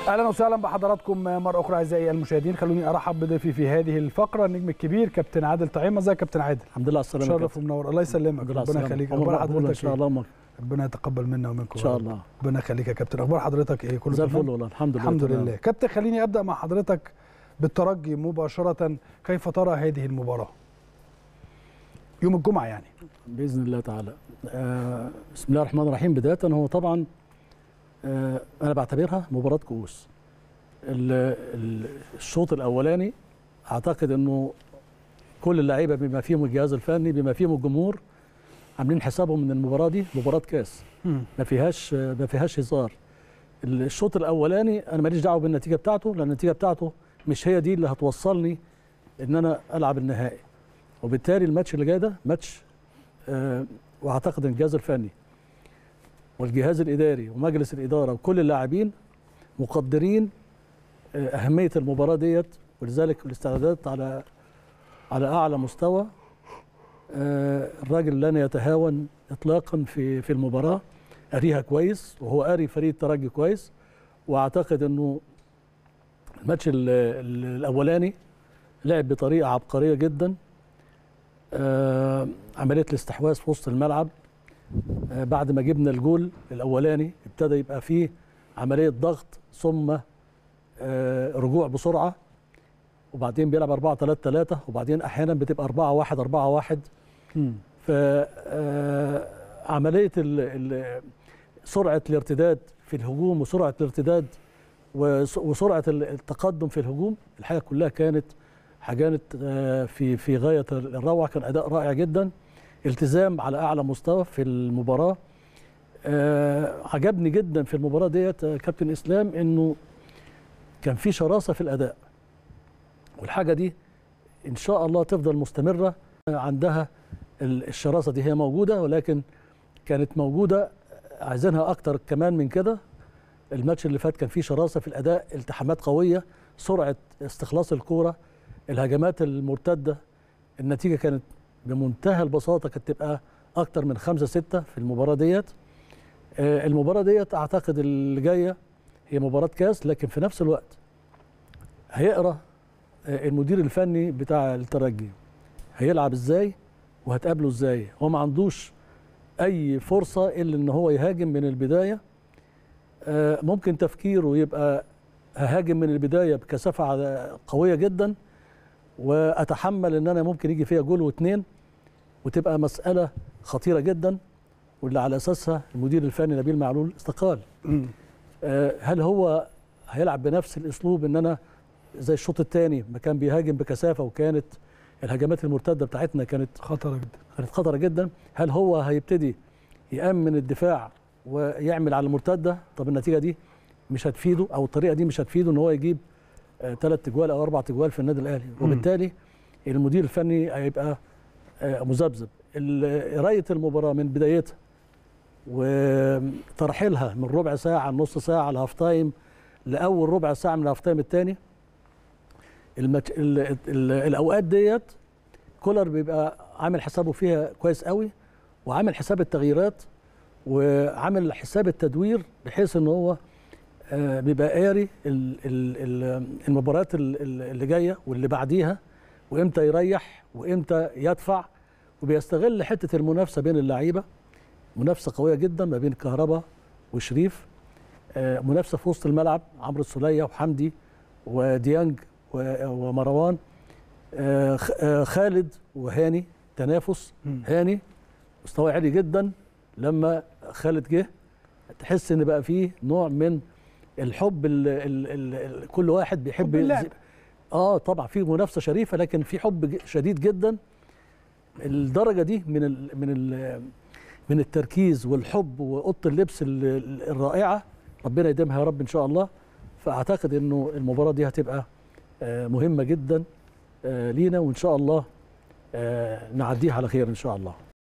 اهلا وسهلا بحضراتكم مره اخرى اعزائي المشاهدين خلوني ارحب بضيفي في هذه الفقره النجم الكبير كابتن عادل طعيمه ازيك يا كابتن عادل الحمد لله على السلامه شرف ومنور الله يسلمك ربنا يخليك اخبار اخبار حضرتك ان حضرتك شاء إيه؟ الله أمك. ربنا يتقبل منا ومنكم ان شاء يا رب. الله ربنا يخليك يا كابتن اخبار حضرتك ايه كله زي تمام؟ الفل والله الحمد لله الحمد تمام. لله كابتن خليني ابدا مع حضرتك بالترجي مباشره كيف ترى هذه المباراه يوم الجمعه يعني باذن الله تعالى آه بسم الله الرحمن الرحيم بدايه هو طبعا آه انا بعتبرها مباراه كؤوس ال- ال- الشوط الاولاني اعتقد انه كل اللعيبه بما فيهم الجهاز الفني بما فيهم الجمهور عاملين حسابهم ان المباراه دي مباراه كاس ما فيهاش ما فيهاش هزار الشوط الاولاني انا ماليش دعوه بالنتيجه بتاعته لان النتيجه بتاعته مش هي دي اللي هتوصلني ان انا العب النهائي وبالتالي الماتش اللي جاي ده ماتش آه واعتقد ان الجهاز الفني والجهاز الاداري ومجلس الاداره وكل اللاعبين مقدرين آه اهميه المباراه ديت ولذلك الاستعدادات على على اعلى مستوى آه الراجل لن يتهاون اطلاقا في في المباراه قاريها كويس وهو قاري فريق الترجي كويس واعتقد انه الماتش ال- ال- الاولاني لعب بطريقه عبقريه جدا آه عمليه الاستحواذ في وسط الملعب آه بعد ما جبنا الجول الاولاني ابتدى يبقى فيه عمليه ضغط ثم آه رجوع بسرعه وبعدين بيلعب 4 3 3 وبعدين احيانا بتبقى 4 1 4 1 ف آه، عمليه ال- ال- سرعه الارتداد في الهجوم وسرعه الارتداد وس- وسرعه ال- التقدم في الهجوم الحقيقه كلها كانت حاجات آه، في في غايه الروعه كان اداء رائع جدا التزام على اعلى مستوى في المباراه آه، عجبني جدا في المباراه ديت آه، كابتن اسلام انه كان في شراسه في الاداء والحاجه دي ان شاء الله تفضل مستمره آه، عندها ال- الشراسه دي هي موجوده ولكن كانت موجوده عايزينها اكتر كمان من كده الماتش اللي فات كان فيه شراسه في الاداء التحامات قويه سرعه استخلاص الكوره الهجمات المرتده النتيجه كانت بمنتهى البساطه كانت تبقى اكتر من خمسة ستة في المباراه ديت آه، المباراه ديت اعتقد اللي جايه هي مباراه كاس لكن في نفس الوقت هيقرا آه، المدير الفني بتاع الترجي هيلعب ازاي وهتقابله ازاي هو ما عندوش اي فرصه الا ان هو يهاجم من البدايه آه، ممكن تفكيره يبقى ههاجم من البدايه بكثافه على- قويه جدا واتحمل ان انا ممكن يجي فيها جول واثنين وتبقى مساله خطيره جدا واللي على اساسها المدير الفني نبيل معلول استقال آه، هل هو هيلعب بنفس الاسلوب ان انا زي الشوط الثاني ما كان بيهاجم بكثافه وكانت الهجمات المرتده بتاعتنا كانت خطره جدا كانت خطره جدا هل هو هيبتدي يامن الدفاع ويعمل على المرتده طب النتيجه دي مش هتفيده او الطريقه دي مش هتفيده ان هو يجيب ثلاث تجوال او اربع تجوال في النادي الاهلي وبالتالي المدير الفني هيبقى آه، مذبذب ال- قرايه المباراه من بدايتها وترحيلها من ربع ساعه نص ساعه الهاف تايم لاول ربع ساعه من الهاف تايم الثاني المت... ال... ال... الاوقات ديت كولر بيبقى عامل حسابه فيها كويس قوي وعامل حساب التغييرات وعامل حساب التدوير بحيث ان هو آه، بيبقى قاري ال- ال- ال- المباريات ال- ال- اللي جايه واللي بعديها وامتى يريح وامتى يدفع وبيستغل حته المنافسه بين اللعيبه منافسه قويه جدا ما بين كهربا وشريف آه، منافسه في وسط الملعب عمرو السوليه وحمدي وديانج و- ومروان آه، خ- آه، خالد وهاني تنافس مم. هاني مستوى عالي جدا لما خالد جه تحس ان بقى فيه نوع من الحب ال ال ال ال كل واحد بيحب حب اللعب. يز- اه طبعا في منافسه شريفه لكن في حب ج- شديد جدا الدرجه دي من ال من ال من التركيز والحب واوضه اللبس ال- ال- الرائعه ربنا يديمها يا رب ان شاء الله فاعتقد انه المباراه دي هتبقى آه، مهمه جدا آه، لينا وان شاء الله آه، نعديها على خير ان شاء الله